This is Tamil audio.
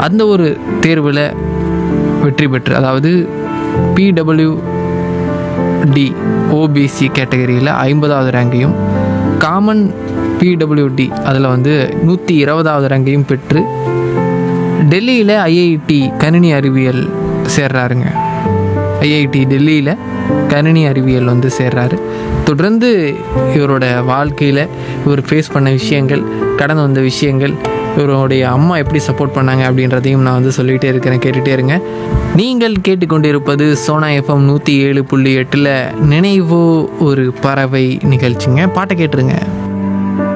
அந்த ஒரு தேர்வில் வெற்றி பெற்று அதாவது பிடபிள்யூ டி ஓபிசி கேட்டகரியில் ஐம்பதாவது ரேங்கையும் காமன் பிடபிள்யூடி அதில் வந்து நூற்றி இருபதாவது ரேங்கையும் பெற்று டெல்லியில் ஐஐடி கணினி அறிவியல் சேர்றாருங்க ஐஐடி டெல்லியில் கணினி அறிவியல் வந்து சேர்றாரு தொடர்ந்து இவரோட வாழ்க்கையில் இவர் ஃபேஸ் பண்ண விஷயங்கள் கடந்து வந்த விஷயங்கள் இவருடைய அம்மா எப்படி சப்போர்ட் பண்ணாங்க அப்படின்றதையும் நான் வந்து சொல்லிகிட்டே இருக்கிறேன் கேட்டுகிட்டே இருங்க நீங்கள் கேட்டுக்கொண்டிருப்பது சோனா எஃப்எம் நூற்றி ஏழு புள்ளி எட்டில் நினைவோ ஒரு பறவை நிகழ்ச்சிங்க பாட்டை கேட்டுருங்க